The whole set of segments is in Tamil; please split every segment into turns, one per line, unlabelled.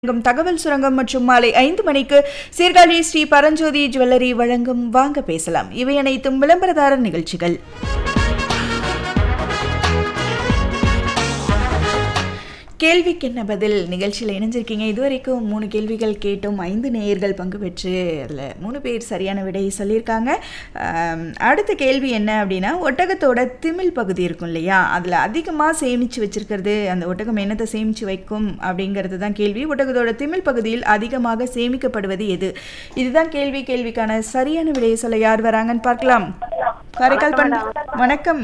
வழங்கும் தகவல் சுரங்கம் மற்றும் மாலை ஐந்து மணிக்கு சீர்காழி ஸ்ரீ பரஞ்சோதி ஜுவல்லரி வழங்கும் வாங்க பேசலாம் இவை அனைத்தும் விளம்பரதாரர் நிகழ்ச்சிகள் கேள்விக்கு என்ன பதில் நிகழ்ச்சியில் இணைஞ்சிருக்கீங்க இதுவரைக்கும் மூணு கேள்விகள் கேட்டும் ஐந்து நேயர்கள் பங்கு பெற்று அதில் மூணு பேர் சரியான விடை சொல்லியிருக்காங்க ஆம், அடுத்த கேள்வி என்ன அப்படின்னா ஒட்டகத்தோட திமில் பகுதி இருக்கும் இல்லையா அதில் அதிகமாக சேமித்து வச்சிருக்கிறது அந்த ஒட்டகம் என்னத்தை சேமித்து வைக்கும் அப்படிங்கிறது தான் கேள்வி ஒட்டகத்தோட திமில் பகுதியில் அதிகமாக சேமிக்கப்படுவது எது இதுதான் கேள்வி கேள்விக்கான சரியான விடையை சொல்ல யார் வராங்கன்னு பார்க்கலாம் காரைக்கால் பண் வணக்கம்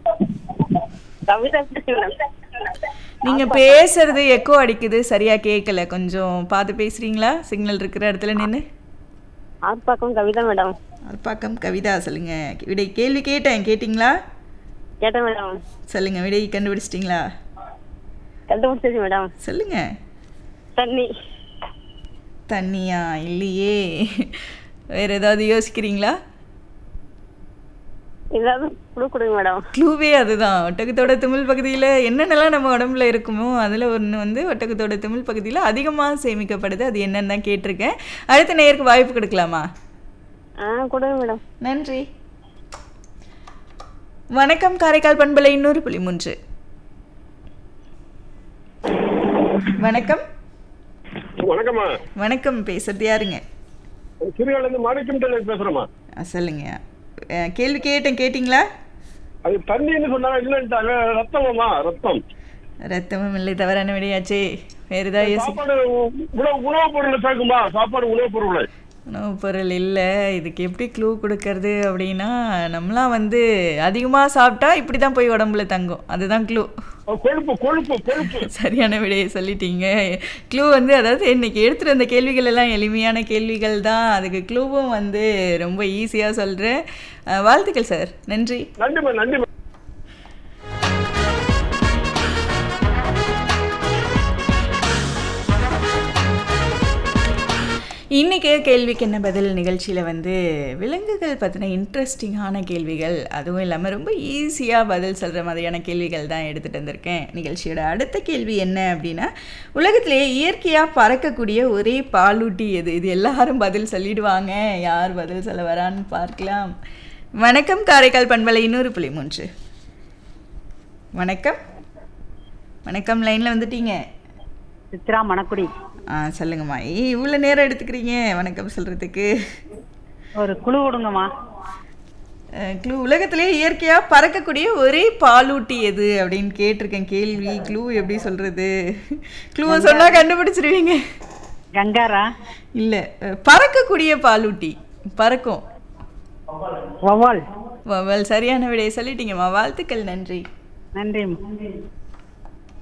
கவிதா பேசுகிறேன்.
நீங்க பேசுறது எக்கோ அடிக்குது சரியா கேட்கல கொஞ்சம் பார்த்து பேசுறீங்களா சிக்னல் இருக்கிற இடத்துல நின்று
ஆர்ப்பாக்கம் கவிதா மேடம்
அல்பாக்கம் கவிதா சொல்லுங்க விடை கேள்வி கேட்டேன் கேட்டிங்களா
கேட்டேன் மேடம்
சொல்லுங்க விடை கண்டுபிடிச்சிட்டிங்களா
கண்டுபிடிச்சிச்சு மேடம்
சொல்லுங்க
தண்ணி
தண்ணியா இல்லையே வேற ஏதாவது யோசிக்கிறீங்களா
ஏதாவது குழு கொடுங்க மேடம்
க்ளூவே அதுதான் ஒட்டகத்தோட திமிழ் பகுதியில் என்னென்னலாம் நம்ம உடம்புல இருக்குமோ அதில் ஒன்று வந்து ஒட்டகத்தோட திமிழ் பகுதியில் அதிகமாக சேமிக்கப்படுது அது என்னன்னு தான் கேட்டிருக்கேன் அடுத்த நேருக்கு வாய்ப்பு கொடுக்கலாமா
ஆ கொடுங்க மேடம்
நன்றி வணக்கம் காரைக்கால் பண்பலை இன்னொரு புள்ளி மூன்று வணக்கம்
வணக்கம்மா
வணக்கம் பேசுறது யாருங்க
சிறுகாலேருந்து மாணிக்கம் டெய்லர் பேசுறேம்மா
ஆ, சொல்லுங்க அஹ், கேள்வி கேட்டேன் கேட்டிங்களா
அது தண்ணின்னு சொன்னாங்க இல்லைன்ட்டாங்க ரத்தமாம்மா ரத்தம்
ரத்தமும் இல்லை தவறான விடையாச்சே வேற ஏதாவது யோசி
சாப்பாடு உணவு உணவுப் பொருளை சேர்க்குமா சாப்பாடு உணவுப் பொருளை
உணவுப் பொருள் இல்லை இதுக்கு எப்படி க்ளூ கொடுக்கறது அப்படின்னா நம்மளாம் வந்து அதிகமாக சாப்பிட்டா இப்படி தான் போய் உடம்புல தங்கும் அதுதான் க்ளூ
அஹ் கொழுப்பு கொழுப்பு கொழுப்பு
சரியான விடையை சொல்லிட்டீங்க க்ளூ வந்து அதாவது இன்னைக்கு எடுத்துகிட்டு வந்த கேள்விகள் எல்லாம் எளிமையான கேள்விகள் தான் அதுக்கு க்ளூவும் வந்து ரொம்ப ஈஸியாக சொல்கிறேன் வாழ்த்துக்கள் சார் நன்றி
நன்றிம்மா நன்றிம்மா
இன்றைக்கி கேள்விக்கு என்ன பதில் நிகழ்ச்சியில் வந்து விலங்குகள் பற்றின இன்ட்ரெஸ்டிங்கான கேள்விகள் அதுவும் இல்லாமல் ரொம்ப ஈஸியாக பதில் சொல்கிற மாதிரியான கேள்விகள் தான் எடுத்துகிட்டு வந்திருக்கேன் நிகழ்ச்சியோட அடுத்த கேள்வி என்ன அப்படின்னா உலகத்திலேயே இயற்கையாக பறக்கக்கூடிய ஒரே பாலூட்டி எது இது எல்லாரும் பதில் சொல்லிடுவாங்க யார் பதில் சொல்ல வரான்னு பார்க்கலாம் வணக்கம் காரைக்கால் பண்பலை இன்னொரு புள்ளி மூன்று வணக்கம் வணக்கம் லைனில் வந்துட்டீங்க
சித்ரா மணக்குடி
ஆ சொல்லுங்கம்மா ஏய் இவ்வளோ நேரம் எடுத்துக்கிறீங்க வணக்கம் சொல்கிறதுக்கு
ஒரு குழு கொடுங்கம்மா
க்ளூ உலகத்திலே இயற்கையாக பறக்கக்கூடிய ஒரே பாலூட்டி எது அப்படின்னு கேட்டிருக்கேன் கேள்வி க்ளூ எப்படி சொல்கிறது க்ளூவை சொன்னால் கண்டுபிடிச்சிருவீங்க
கங்காரா
இல்லை பறக்கக்கூடிய பாலூட்டி பறக்கும்
வவால்
வவல் சரியான விடையை சொல்லிட்டீங்கம்மா வாழ்த்துக்கள் நன்றி
நன்றிம்மா